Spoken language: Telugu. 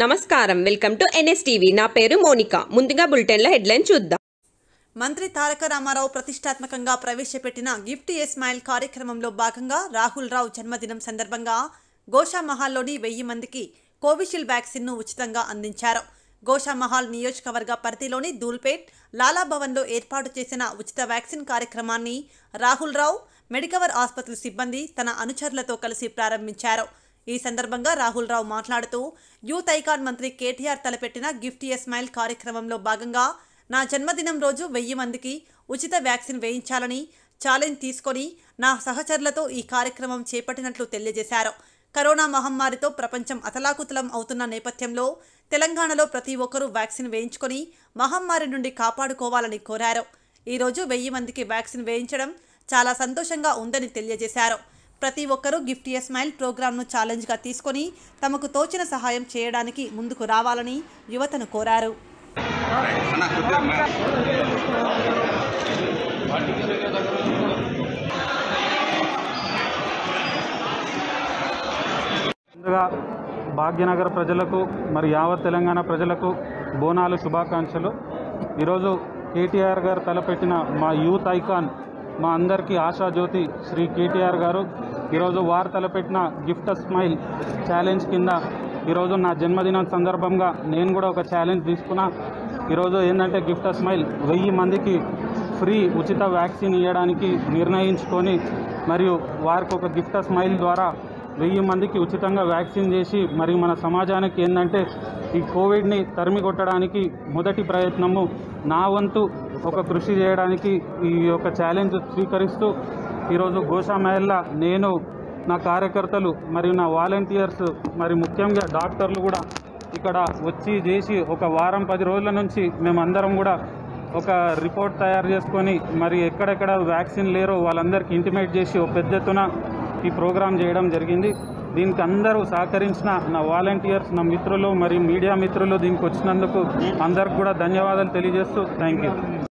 నమస్కారం వెల్కమ్ టు ఎన్ఎస్టీవీ నా పేరు మోనిక ముందుగా బులెటిన్ల హెడ్లైన్ చూద్దాం మంత్రి తారక రామారావు ప్రతిష్టాత్మకంగా ప్రవేశపెట్టిన గిఫ్ట్ ఏ స్మైల్ కార్యక్రమంలో భాగంగా రాహుల్ రావు జన్మదినం సందర్భంగా గోషా మహాల్లోని వెయ్యి మందికి కోవిషీల్డ్ వ్యాక్సిన్ను ఉచితంగా అందించారు గోషా మహాల్ నియోజకవర్గ పరిధిలోని దూల్పేట్ లాలాభవన్లో ఏర్పాటు చేసిన ఉచిత వ్యాక్సిన్ కార్యక్రమాన్ని రాహుల్ రావు మెడికవర్ ఆసుపత్రి సిబ్బంది తన అనుచరులతో కలిసి ప్రారంభించారు ఈ సందర్భంగా రాహుల్ రావు మాట్లాడుతూ యూత్ ఐకాన్ మంత్రి కేటీఆర్ తలపెట్టిన గిఫ్ట్ ఏ స్మైల్ కార్యక్రమంలో భాగంగా నా జన్మదినం రోజు వెయ్యి మందికి ఉచిత వ్యాక్సిన్ వేయించాలని ఛాలెంజ్ తీసుకొని నా సహచరులతో ఈ కార్యక్రమం చేపట్టినట్లు తెలియజేశారు కరోనా మహమ్మారితో ప్రపంచం అతలాకుతలం అవుతున్న నేపథ్యంలో తెలంగాణలో ప్రతి ఒక్కరూ వ్యాక్సిన్ వేయించుకొని మహమ్మారి నుండి కాపాడుకోవాలని కోరారు ఈరోజు వెయ్యి మందికి వ్యాక్సిన్ వేయించడం చాలా సంతోషంగా ఉందని తెలియజేశారు ప్రతి ఒక్కరూ గిఫ్ట్ ఏ స్మైల్ ప్రోగ్రాంను ఛాలెంజ్గా తీసుకొని తమకు తోచిన సహాయం చేయడానికి ముందుకు రావాలని యువతను కోరారు ముందుగా భాగ్యనగర్ ప్రజలకు మరి యావత్ తెలంగాణ ప్రజలకు బోనాలు శుభాకాంక్షలు ఈరోజు కేటీఆర్ గారు తలపెట్టిన మా యూత్ ఐకాన్ మా అందరికీ ఆశాజ్యోతి శ్రీ కేటీఆర్ గారు ఈరోజు వారు తలపెట్టిన గిఫ్ట్ స్మైల్ ఛాలెంజ్ కింద ఈరోజు నా జన్మదినం సందర్భంగా నేను కూడా ఒక ఛాలెంజ్ తీసుకున్నా ఈరోజు ఏంటంటే గిఫ్ట్ స్మైల్ వెయ్యి మందికి ఫ్రీ ఉచిత వ్యాక్సిన్ ఇవ్వడానికి నిర్ణయించుకొని మరియు వారికి ఒక గిఫ్ట్ స్మైల్ ద్వారా వెయ్యి మందికి ఉచితంగా వ్యాక్సిన్ చేసి మరి మన సమాజానికి ఏంటంటే ఈ కోవిడ్ని తరిమి కొట్టడానికి మొదటి ప్రయత్నము నా వంతు ఒక కృషి చేయడానికి ఈ యొక్క ఛాలెంజ్ స్వీకరిస్తూ ఈరోజు గోషామహల్లా నేను నా కార్యకర్తలు మరియు నా వాలంటీర్స్ మరి ముఖ్యంగా డాక్టర్లు కూడా ఇక్కడ వచ్చి చేసి ఒక వారం పది రోజుల నుంచి మేమందరం కూడా ఒక రిపోర్ట్ తయారు చేసుకొని మరి ఎక్కడెక్కడ వ్యాక్సిన్ లేరో వాళ్ళందరికీ ఇంటిమేట్ చేసి ఒక పెద్ద ఎత్తున ఈ ప్రోగ్రాం చేయడం జరిగింది దీనికి అందరూ సహకరించిన నా వాలంటీర్స్ నా మిత్రులు మరియు మీడియా మిత్రులు దీనికి వచ్చినందుకు అందరికి కూడా ధన్యవాదాలు తెలియజేస్తూ థ్యాంక్ యూ